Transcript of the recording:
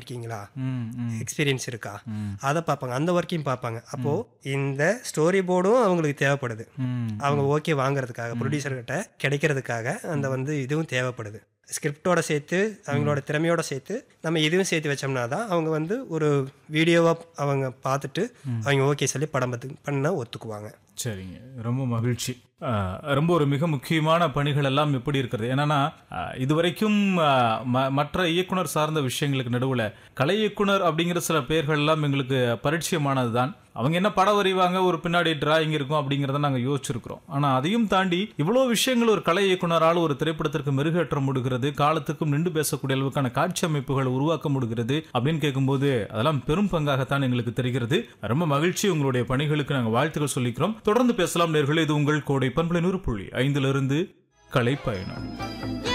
பண்ணியிருக்கீங்களா ம் ம் எக்ஸ்பீரியன்ஸ் இருக்கா ம். அதை பார்ப்பாங்க அந்த ஒர்க்கையும் பார்ப்பாங்க அப்போது இந்த ஸ்டோரி போர்டும் அவங்களுக்கு தேவைப்படுது ம் அவங்க ஓகே வாங்குறதுக்காக ப்ரொடியூசர்கிட்ட கிடைக்கிறதுக்காக அந்த வந்து இதுவும் தேவைப்படுது ஸ்கிரிப்டோட சேர்த்து அவங்களோட திறமையோட சேர்த்து நம்ம இதுவும் சேர்த்து வச்சோம்னா தான் அவங்க வந்து ஒரு வீடியோவாக அவங்க பார்த்துட்டு அவங்க ஓகே சொல்லி படம் பார்த்து பண்ண ஒத்துக்குவாங்க சரிங்க ரொம்ப மகிழ்ச்சி ஆஹ், ரொம்ப ஒரு மிக முக்கியமான பணிகள் எல்லாம் எப்படி இருக்கிறது என்னன்னா ஆஹ், இதுவரைக்கும் ஆஹ், ம- மற்ற இயக்குனர் சார்ந்த விஷயங்களுக்கு நடுவுல கலை இயக்குனர் அப்படிங்கிற சில பெயர்கள் எல்லாம் எங்களுக்கு பரிச்சயமானது தான் அவங்க என்ன படம் வரைவாங்க ஒரு பின்னாடி டிராயிங் இருக்கும் அப்படிங்கிறத நாங்கள் யோசிச்சிருக்கிறோம் ஆனால் அதையும் தாண்டி இவ்வளோ விஷயங்கள் ஒரு கலை இயக்குனரால் ஒரு திரைப்படத்திற்கு மெருகேற்ற முடிகிறது காலத்துக்கும் நின்று பேசக்கூடிய அளவுக்கான காட்சி அமைப்புகளை உருவாக்க முடிகிறது அப்படின்னு கேட்கும்போது அதெல்லாம் பெரும் பங்காகத்தான் எங்களுக்கு தெரிகிறது ரொம்ப மகிழ்ச்சி உங்களுடைய பணிகளுக்கு நாங்கள் வாழ்த்துக்கள் சொல்லிக்கிறோம் தொடர்ந்து பேசலாம் நேர்களே இது உங்கள் கோடை பண்பலை நூறு புள்ளி ஐந்திலிருந்து கலை பயணம்